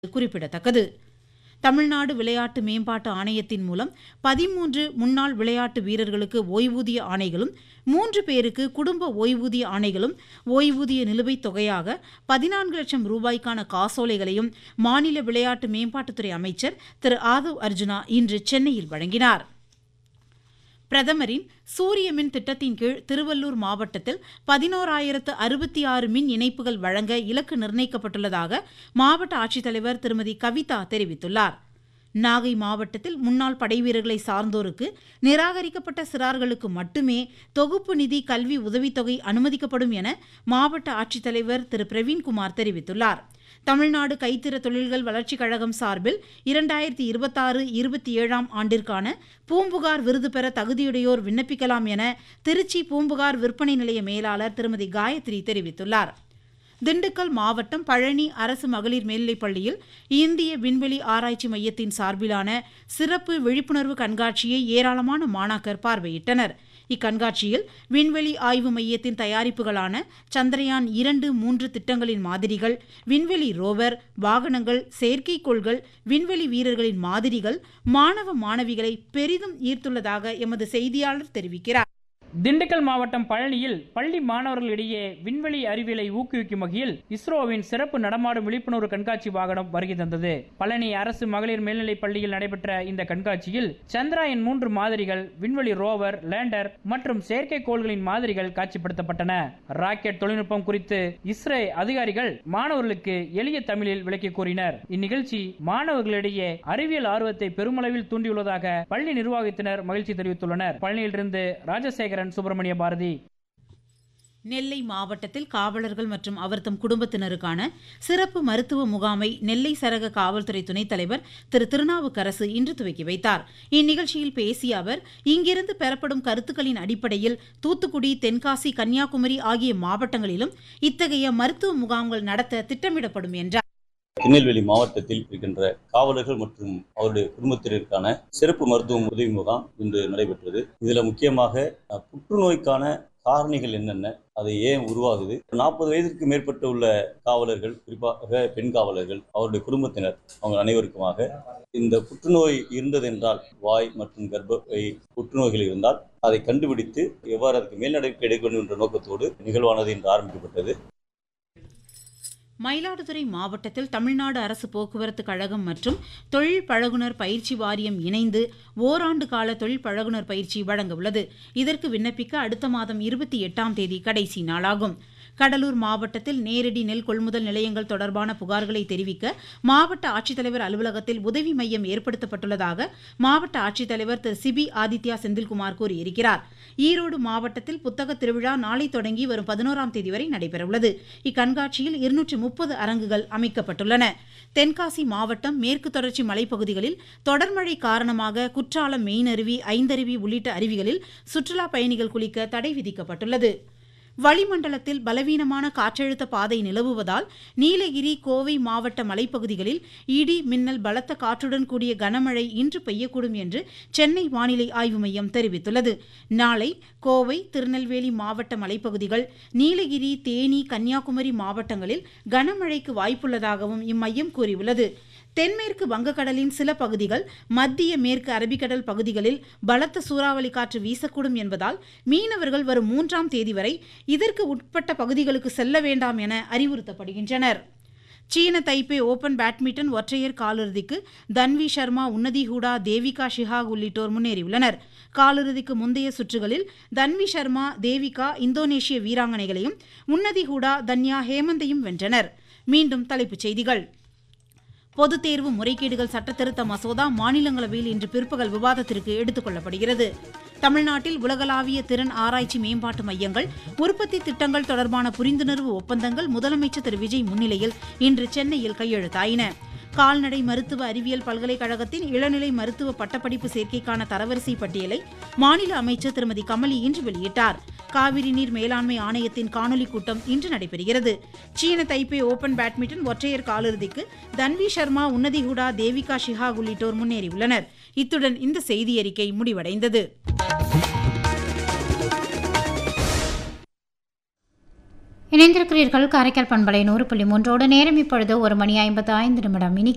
குறிப்பிடத்தக்கது தமிழ்நாடு விளையாட்டு மேம்பாட்டு ஆணையத்தின் மூலம் பதிமூன்று முன்னாள் விளையாட்டு வீரர்களுக்கு ஓய்வூதிய ஆணைகளும் மூன்று பேருக்கு குடும்ப ஓய்வூதிய ஆணைகளும் ஓய்வூதிய நிலுவைத் தொகையாக பதினான்கு லட்சம் ரூபாய்க்கான காசோலைகளையும் மாநில விளையாட்டு மேம்பாட்டுத்துறை அமைச்சர் திரு ஆதவ் அர்ஜுனா இன்று சென்னையில் வழங்கினார் பிரதமரின் சூரிய மின் திட்டத்தின் கீழ் திருவள்ளூர் மாவட்டத்தில் பதினோராயிரத்து அறுபத்தி ஆறு மின் இணைப்புகள் வழங்க இலக்கு நிர்ணயிக்கப்பட்டுள்ளதாக மாவட்ட ஆட்சித்தலைவர் திருமதி கவிதா தெரிவித்துள்ளார் நாகை மாவட்டத்தில் முன்னாள் படைவீரர்களை சார்ந்தோருக்கு நிராகரிக்கப்பட்ட சிறார்களுக்கு மட்டுமே தொகுப்பு நிதி கல்வி உதவித்தொகை அனுமதிக்கப்படும் என மாவட்ட ஆட்சித்தலைவர் திரு பிரவீன்குமார் தெரிவித்துள்ளார் தமிழ்நாடு கைத்திற தொழில்கள் வளர்ச்சிக் கழகம் சார்பில் இரண்டாயிரத்தி இருபத்தாறு இருபத்தி ஏழாம் ஆண்டிற்கான பூம்புகார் விருது பெற தகுதியுடையோர் விண்ணப்பிக்கலாம் என திருச்சி பூம்புகார் விற்பனை நிலைய மேலாளர் திருமதி காயத்ரி தெரிவித்துள்ளார் திண்டுக்கல் மாவட்டம் பழனி அரசு மகளிர் மேல்நிலைப் பள்ளியில் இந்திய விண்வெளி ஆராய்ச்சி மையத்தின் சார்பிலான சிறப்பு விழிப்புணர்வு கண்காட்சியை ஏராளமான மாணாக்கர் பார்வையிட்டனர் இக்கண்காட்சியில் விண்வெளி ஆய்வு மையத்தின் தயாரிப்புகளான சந்திரயான் இரண்டு மூன்று திட்டங்களின் மாதிரிகள் விண்வெளி ரோவர் வாகனங்கள் செயற்கைக்கோள்கள் விண்வெளி வீரர்களின் மாதிரிகள் மாணவ மாணவிகளை பெரிதும் ஈர்த்துள்ளதாக எமது செய்தியாளர் தெரிவிக்கிறார் திண்டுக்கல் மாவட்டம் பழனியில் பள்ளி மாணவர்களிடையே விண்வெளி அறிவியலை ஊக்குவிக்கும் வகையில் இஸ்ரோவின் சிறப்பு நடமாடும் விழிப்புணர்வு கண்காட்சி வாகனம் வருகை தந்தது பழனி அரசு மகளிர் மேல்நிலைப் பள்ளியில் நடைபெற்ற இந்த கண்காட்சியில் சந்திராயன் மூன்று மாதிரிகள் விண்வெளி ரோவர் லேண்டர் மற்றும் செயற்கைக்கோள்களின் மாதிரிகள் காட்சிப்படுத்தப்பட்டன ராக்கெட் தொழில்நுட்பம் குறித்து இஸ்ரோ அதிகாரிகள் மாணவர்களுக்கு எளிய தமிழில் விளக்கி கூறினர் இந்நிகழ்ச்சி மாணவர்களிடையே அறிவியல் ஆர்வத்தை பெருமளவில் தூண்டியுள்ளதாக பள்ளி நிர்வாகத்தினர் மகிழ்ச்சி தெரிவித்துள்ளனர் பழனியிலிருந்து ராஜசேகரன் சுப்பிரமணிய பாரதி நெல்லை மாவட்டத்தில் காவலர்கள் மற்றும் அவர்தம் குடும்பத்தினருக்கான சிறப்பு மருத்துவ முகாமை நெல்லை சரக காவல்துறை துணைத் தலைவர் திரு திருநாவுக்கரசு இன்று துவக்கி வைத்தார் இந்நிகழ்ச்சியில் பேசிய அவர் இங்கிருந்து பெறப்படும் கருத்துக்களின் அடிப்படையில் தூத்துக்குடி தென்காசி கன்னியாகுமரி ஆகிய மாவட்டங்களிலும் இத்தகைய மருத்துவ முகாம்கள் நடத்த திட்டமிடப்படும் என்றார் திருநெல்வேலி மாவட்டத்தில் இருக்கின்ற காவலர்கள் மற்றும் அவருடைய குடும்பத்தினருக்கான சிறப்பு மருத்துவ உதவி முகாம் இன்று நடைபெற்றது இதுல முக்கியமாக அஹ், புற்றுநோய்க்கான காரணிகள் என்னென்ன அது ஏன் உருவாகுது நாற்பது வயதிற்கு மேற்பட்ட உள்ள காவலர்கள் குறிப்பாக பெண் காவலர்கள் அவருடைய குடும்பத்தினர் அவங்க அனைவருக்குமாக இந்த புற்றுநோய் இருந்ததென்றால் வாய் மற்றும் கர்ப்பப்பை புற்றுநோய்கள் இருந்தால் அதை கண்டுபிடித்து எவ்வாறு அதுக்கு மேல் நடவடிக்கை எடுக்க வேண்டும் என்ற நோக்கத்தோடு நிகழ்வானது இன்று ஆரம்பிக்கப்பட்டது மயிலாடுதுறை மாவட்டத்தில் தமிழ்நாடு அரசு போக்குவரத்து கழகம் மற்றும் தொழில் பழகுனர் பயிற்சி வாரியம் இணைந்து ஓராண்டு கால தொழில் பழகுனர் பயிற்சி வழங்க உள்ளது இதற்கு விண்ணப்பிக்க அடுத்த மாதம் இருபத்தி எட்டாம் தேதி கடைசி நாளாகும் கடலூர் மாவட்டத்தில் நேரடி நெல் கொள்முதல் நிலையங்கள் தொடர்பான புகார்களை தெரிவிக்க மாவட்ட ஆட்சித்தலைவர் அலுவலகத்தில் உதவி மையம் ஏற்படுத்தப்பட்டுள்ளதாக மாவட்ட ஆட்சித்தலைவர் திரு சிபி ஆதித்யா செந்தில்குமார் கூறியிருக்கிறார் ஈரோடு மாவட்டத்தில் புத்தக திருவிழா நாளை தொடங்கி வரும் பதினோராம் தேதி வரை நடைபெறவுள்ளது இக்கண்காட்சியில் இருநூற்றி முப்பது அரங்குகள் அமைக்கப்பட்டுள்ளன தென்காசி மாவட்டம் மேற்கு தொடர்ச்சி மலைப்பகுதிகளில் தொடர்மழை காரணமாக குற்றாலம் மெயினருவி ஐந்தருவி உள்ளிட்ட அருவிகளில் சுற்றுலா பயணிகள் குளிக்க தடை விதிக்கப்பட்டுள்ளது வளிமண்டலத்தில் பலவீனமான காற்றழுத்த பாதை நிலவுவதால் நீலகிரி கோவை மாவட்ட மலைப்பகுதிகளில் இடி மின்னல் பலத்த காற்றுடன் கூடிய கனமழை இன்று பெய்யக்கூடும் என்று சென்னை வானிலை ஆய்வு மையம் தெரிவித்துள்ளது நாளை கோவை திருநெல்வேலி மாவட்ட மலைப்பகுதிகள் நீலகிரி தேனி கன்னியாகுமரி மாவட்டங்களில் கனமழைக்கு வாய்ப்புள்ளதாகவும் இம்மையம் கூறியுள்ளது தென்மேற்கு வங்கக்கடலின் சில பகுதிகள் மத்திய மேற்கு அரபிக்கடல் பகுதிகளில் பலத்த சூறாவளி காற்று வீசக்கூடும் என்பதால் மீனவர்கள் வரும் மூன்றாம் தேதி வரை இதற்கு உட்பட்ட பகுதிகளுக்கு செல்ல வேண்டாம் என அறிவுறுத்தப்படுகின்றனர் சீன தைப்பே ஓபன் பேட்மிண்டன் ஒற்றையர் காலிறுதிக்கு தன்வி சர்மா உன்னதி ஹூடா தேவிகா ஷிஹாக் உள்ளிட்டோர் முன்னேறியுள்ளனர் காலிறுதிக்கு முந்தைய சுற்றுகளில் தன்வி சர்மா தேவிகா இந்தோனேஷிய வீராங்கனைகளையும் உன்னதி ஹூடா தன்யா ஹேமந்தையும் வென்றனர் மீண்டும் தலைப்புச் செய்திகள் பொதுத் தேர்வு முறைகேடுகள் சட்டத்திருத்த மசோதா மாநிலங்களவையில் இன்று பிற்பகல் விவாதத்திற்கு எடுத்துக் கொள்ளப்படுகிறது தமிழ்நாட்டில் உலகளாவிய திறன் ஆராய்ச்சி மேம்பாட்டு மையங்கள் உற்பத்தி திட்டங்கள் தொடர்பான புரிந்துணர்வு ஒப்பந்தங்கள் முதலமைச்சர் திரு விஜய் முன்னிலையில் இன்று சென்னையில் கையெழுத்தாயின கால்நடை மருத்துவ அறிவியல் பல்கலைக்கழகத்தின் இளநிலை மருத்துவ பட்டப்படிப்பு சேர்க்கைக்கான தரவரிசை பட்டியலை மாநில அமைச்சர் திருமதி கமலி இன்று வெளியிட்டார் காவிரி நீர் மேலாண்மை ஆணையத்தின் காணொலி கூட்டம் இன்று நடைபெறுகிறது சீன தைப்பே ஓபன் பேட்மிண்டன் ஒற்றையர் காலிறுதிக்கு தன்வி சர்மா உன்னதி ஹுடா தேவிகா ஷிஹாக் உள்ளிட்டோர் முன்னேறியுள்ளனர் இத்துடன் இந்த செய்தியறிக்கை முடிவடைந்தது இணைந்திருக்கிறீர்கள் காரைக்கால் பண்பலை நூறு புள்ளி மூன்றோடு நேரம் இப்பொழுது ஒரு மணி ஐம்பத்து ஐந்து நிமிடம் இனி